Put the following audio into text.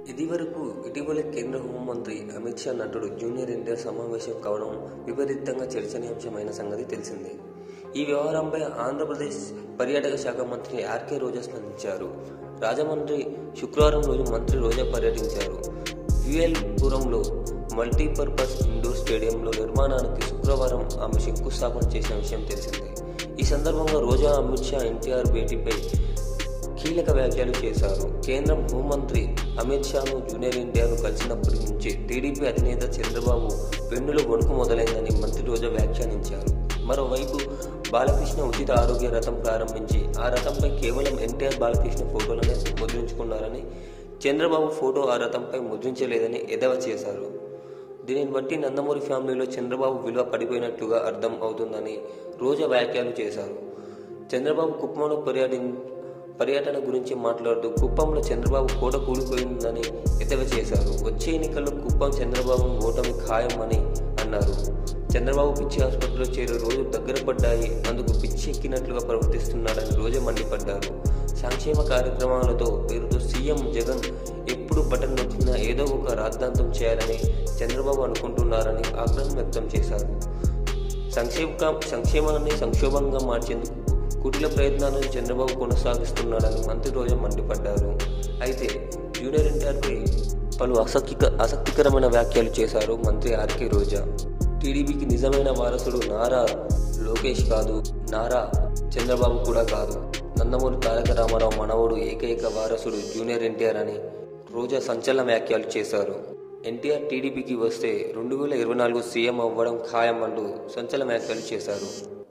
ఇదివరకు ఇటీవల కేంద్ర హోంమంత్రి అమిత్ షా నటుడు జూనియర్ ఎన్టీఆర్ సమావేశం కావడం విపరీతంగా చర్చనీయాంశమైన సంగతి తెలిసిందే ఈ వ్యవహారంపై ఆంధ్రప్రదేశ్ పర్యాటక శాఖ మంత్రి ఆర్కే రోజా స్పందించారు రాజమండ్రి శుక్రవారం రోజు మంత్రి రోజా పర్యటించారు పురంలో మల్టీపర్పస్ ఇండోర్ స్టేడియంలో నిర్మాణానికి శుక్రవారం ఆమె శంకుస్థాపన చేసిన విషయం తెలిసిందే ఈ సందర్భంగా రోజా అమిత్ షా ఎన్టీఆర్ భేటీపై కీలక వ్యాఖ్యలు చేశారు కేంద్రం హోంమంత్రి అమిత్ షాను జూనియర్ ఎన్టీఆర్ను కలిసినప్పటి నుంచి టీడీపీ అధినేత చంద్రబాబు వెన్నులో వణుకు మొదలైందని మంత్రి రోజా వ్యాఖ్యానించారు మరోవైపు బాలకృష్ణ ఉచిత ఆరోగ్య రథం ప్రారంభించి ఆ రథంపై కేవలం ఎన్టీఆర్ బాలకృష్ణ ఫోటోలనే ముద్రించుకున్నారని చంద్రబాబు ఫోటో ఆ రథంపై ముద్రించలేదని ఎదవ చేశారు దీనిని బట్టి నందమూరి ఫ్యామిలీలో చంద్రబాబు విలువ పడిపోయినట్లుగా అర్థం అవుతుందని రోజా వ్యాఖ్యలు చేశారు చంద్రబాబు కుప్పంలో పర్యటి పర్యటన గురించి మాట్లాడుతూ కుప్పంలో చంద్రబాబు కోట కూలిపోయిందని ఎద్దవ చేశారు వచ్చే ఎన్నికల్లో కుప్పం చంద్రబాబు ఓటమి ఖాయం అని అన్నారు చంద్రబాబు పిచ్చి ఆసుపత్రిలో చేరే రోజు దగ్గర పడ్డాయి అందుకు పిచ్చి ఎక్కినట్లుగా ప్రవర్తిస్తున్నాడని రోజే మండిపడ్డారు సంక్షేమ కార్యక్రమాలతో పేరుతో సీఎం జగన్ ఎప్పుడు బటన్ నొక్కినా ఏదో ఒక రాద్ధాంతం చేయాలని చంద్రబాబు అనుకుంటున్నారని ఆగ్రహం వ్యక్తం చేశారు సంక్షేమ సంక్షేమాన్ని సంక్షోభంగా మార్చేందుకు కుటిల ప్రయత్నాలను చంద్రబాబు కొనసాగిస్తున్నాడని మంత్రి రోజా మండిపడ్డారు అయితే జూనియర్ ఎన్టీఆర్పై పలు ఆసక్తిక ఆసక్తికరమైన వ్యాఖ్యలు చేశారు మంత్రి ఆర్కే రోజా టీడీపీకి నిజమైన వారసుడు నారా లోకేష్ కాదు నారా చంద్రబాబు కూడా కాదు నందమూరి తారక రామారావు మనవడు ఏకైక వారసుడు జూనియర్ ఎన్టీఆర్ అని రోజా సంచలన వ్యాఖ్యలు చేశారు ఎన్టీఆర్ టీడీపీకి వస్తే రెండు వేల ఇరవై నాలుగు సీఎం అవ్వడం ఖాయం అంటూ సంచలన వ్యాఖ్యలు చేశారు